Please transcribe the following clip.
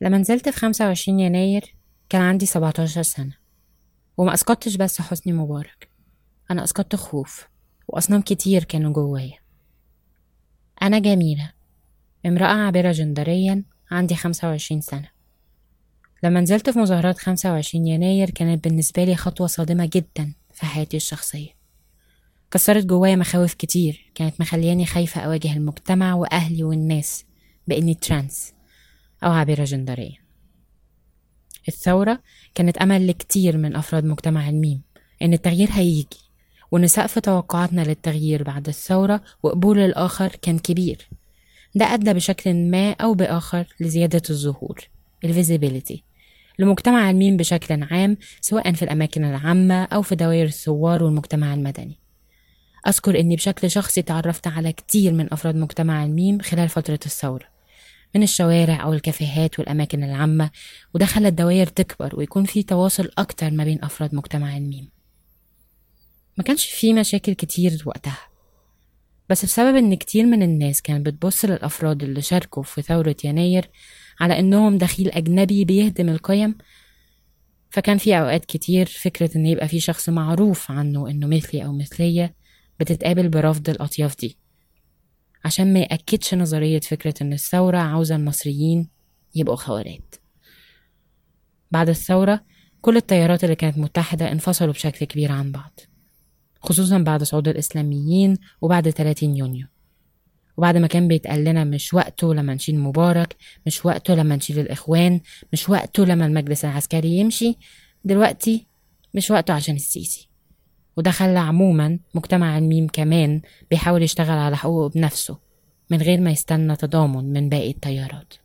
لما نزلت في 25 يناير كان عندي 17 سنة وما أسقطتش بس حسني مبارك أنا أسقطت خوف وأصنام كتير كانوا جوايا أنا جميلة امرأة عابرة جندريا عندي 25 سنة لما نزلت في مظاهرات 25 يناير كانت بالنسبة لي خطوة صادمة جدا في حياتي الشخصية كسرت جوايا مخاوف كتير كانت مخلياني خايفة أواجه المجتمع وأهلي والناس بإني ترانس أو عابرة جندرية الثورة كانت أمل لكتير من أفراد مجتمع الميم إن التغيير هيجي وإن سقف توقعاتنا للتغيير بعد الثورة وقبول الآخر كان كبير ده أدى بشكل ما أو بآخر لزيادة الظهور الفيزيبيليتي لمجتمع الميم بشكل عام سواء في الأماكن العامة أو في دوائر الثوار والمجتمع المدني أذكر إني بشكل شخصي تعرفت على كتير من أفراد مجتمع الميم خلال فترة الثورة من الشوارع أو الكافيهات والأماكن العامة وده خلى الدوائر تكبر ويكون في تواصل أكتر ما بين أفراد مجتمع الميم ما كانش في مشاكل كتير وقتها بس بسبب إن كتير من الناس كانت بتبص للأفراد اللي شاركوا في ثورة يناير على إنهم دخيل أجنبي بيهدم القيم فكان في أوقات كتير فكرة إن يبقى في شخص معروف عنه إنه مثلي أو مثلية بتتقابل برفض الأطياف دي عشان ما يأكدش نظرية فكرة إن الثورة عاوزة المصريين يبقوا خوارات بعد الثورة كل التيارات اللي كانت متحدة انفصلوا بشكل كبير عن بعض خصوصا بعد صعود الإسلاميين وبعد 30 يونيو وبعد ما كان بيتقال لنا مش وقته لما نشيل مبارك مش وقته لما نشيل الإخوان مش وقته لما المجلس العسكري يمشي دلوقتي مش وقته عشان السيسي وده خلى عموما مجتمع الميم كمان بيحاول يشتغل على حقوقه بنفسه من غير ما يستنى تضامن من باقي التيارات